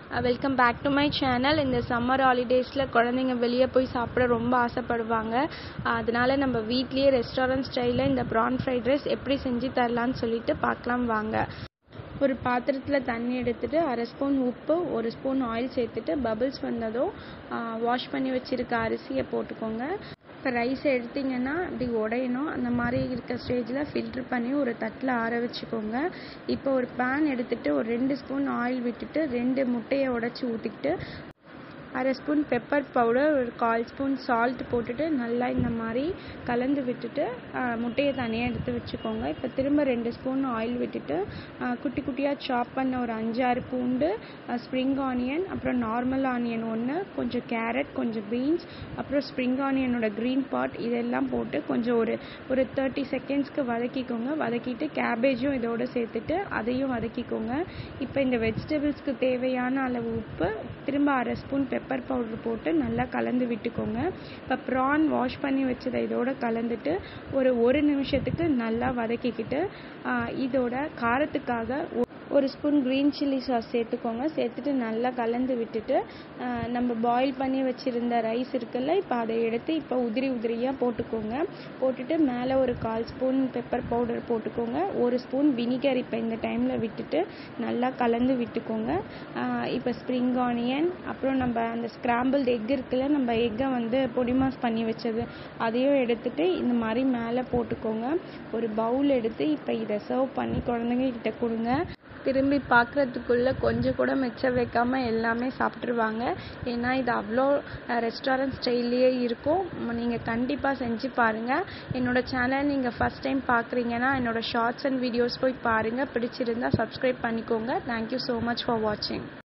welcome back to my channel இந்த summer ஹாலிடேஸில் குழந்தைங்க வெளியே போய் சாப்பிட ரொம்ப ஆசைப்படுவாங்க அதனால நம்ம வீட்லேயே ரெஸ்டாரண்ட் ஸ்டைலில் இந்த ப்ரான் ஃப்ரைட் ரைஸ் எப்படி செஞ்சு தரலான்னு சொல்லிட்டு பார்க்கலாம் வாங்க ஒரு பாத்திரத்தில் தண்ணி எடுத்துட்டு அரை ஸ்பூன் உப்பு ஒரு ஸ்பூன் ஆயில் சேர்த்துட்டு பபிள்ஸ் வந்ததும் வாஷ் பண்ணி வச்சுருக்க அரிசியை போட்டுக்கோங்க இப்போ ரைஸ் எடுத்திங்கன்னா அப்படி உடையணும் அந்த மாதிரி இருக்க ஸ்டேஜில் ஃபில்ட்ரு பண்ணி ஒரு தட்டில் ஆற வச்சுக்கோங்க இப்போ ஒரு பேன் எடுத்துகிட்டு ஒரு ரெண்டு ஸ்பூன் ஆயில் விட்டுட்டு ரெண்டு முட்டையை உடச்சி ஊற்றிக்கிட்டு அரை ஸ்பூன் பெப்பர் பவுடர் ஒரு கால் ஸ்பூன் சால்ட் போட்டுட்டு நல்லா இந்த மாதிரி கலந்து விட்டுட்டு முட்டையை தனியாக எடுத்து வச்சுக்கோங்க இப்போ திரும்ப ரெண்டு ஸ்பூன் ஆயில் விட்டுட்டு குட்டி குட்டியாக சாப் பண்ண ஒரு அஞ்சாறு பூண்டு ஸ்ப்ரிங் ஆனியன் அப்புறம் நார்மல் ஆனியன் ஒன்று கொஞ்சம் கேரட் கொஞ்சம் பீன்ஸ் அப்புறம் ஸ்ப்ரிங் ஆனியனோட க்ரீன் பார்ட் இதெல்லாம் போட்டு கொஞ்சம் ஒரு ஒரு தேர்ட்டி செகண்ட்ஸ்க்கு வதக்கிக்கோங்க வதக்கிட்டு கேபேஜும் இதோடு சேர்த்துட்டு அதையும் வதக்கிக்கோங்க இப்போ இந்த வெஜிடபிள்ஸ்க்கு தேவையான அளவு உப்பு திரும்ப அரை ஸ்பூன் பெப்பர் பவுடர் போட்டு நல்லா கலந்து விட்டுக்கோங்க இப்போ ப்ரான் வாஷ் பண்ணி வச்சதை இதோட கலந்துட்டு ஒரு ஒரு நிமிஷத்துக்கு நல்லா வதக்கிக்கிட்டு இதோட காரத்துக்காக ஒரு ஸ்பூன் க்ரீன் சில்லி சாஸ் சேர்த்துக்கோங்க சேர்த்துட்டு நல்லா கலந்து விட்டுட்டு நம்ம பாயில் பண்ணி வச்சுருந்த ரைஸ் இருக்குல்ல இப்போ அதை எடுத்து இப்போ உதிரி உதிரியாக போட்டுக்கோங்க போட்டுட்டு மேலே ஒரு கால் ஸ்பூன் பெப்பர் பவுடர் போட்டுக்கோங்க ஒரு ஸ்பூன் வினிகர் இப்போ இந்த டைமில் விட்டுட்டு நல்லா கலந்து விட்டுக்கோங்க இப்போ ஸ்ப்ரிங் ஆனியன் அப்புறம் நம்ம அந்த ஸ்க்ராம்பிள்டு எக் இருக்குல்ல நம்ம எக்கை வந்து பொடிமாஸ் பண்ணி வச்சது அதையும் எடுத்துட்டு இந்த மாதிரி மேலே போட்டுக்கோங்க ஒரு பவுல் எடுத்து இப்போ இதை சர்வ் பண்ணி குழந்தைங்க கிட்ட கொடுங்க திரும்பி பார்க்குறதுக்குள்ளே கொஞ்சம் கூட மிச்சம் வைக்காமல் எல்லாமே சாப்பிட்ருவாங்க ஏன்னா இது அவ்வளோ ரெஸ்டாரண்ட் ஸ்டைல்லையே இருக்கும் நீங்கள் கண்டிப்பாக செஞ்சு பாருங்கள் என்னோடய சேனல் நீங்கள் ஃபஸ்ட் டைம் பார்க்குறீங்கன்னா என்னோடய ஷார்ட்ஸ் அண்ட் வீடியோஸ் போய் பாருங்கள் பிடிச்சிருந்தா சப்ஸ்கிரைப் பண்ணிக்கோங்க தேங்க்யூ ஸோ மச் ஃபார் வாட்சிங்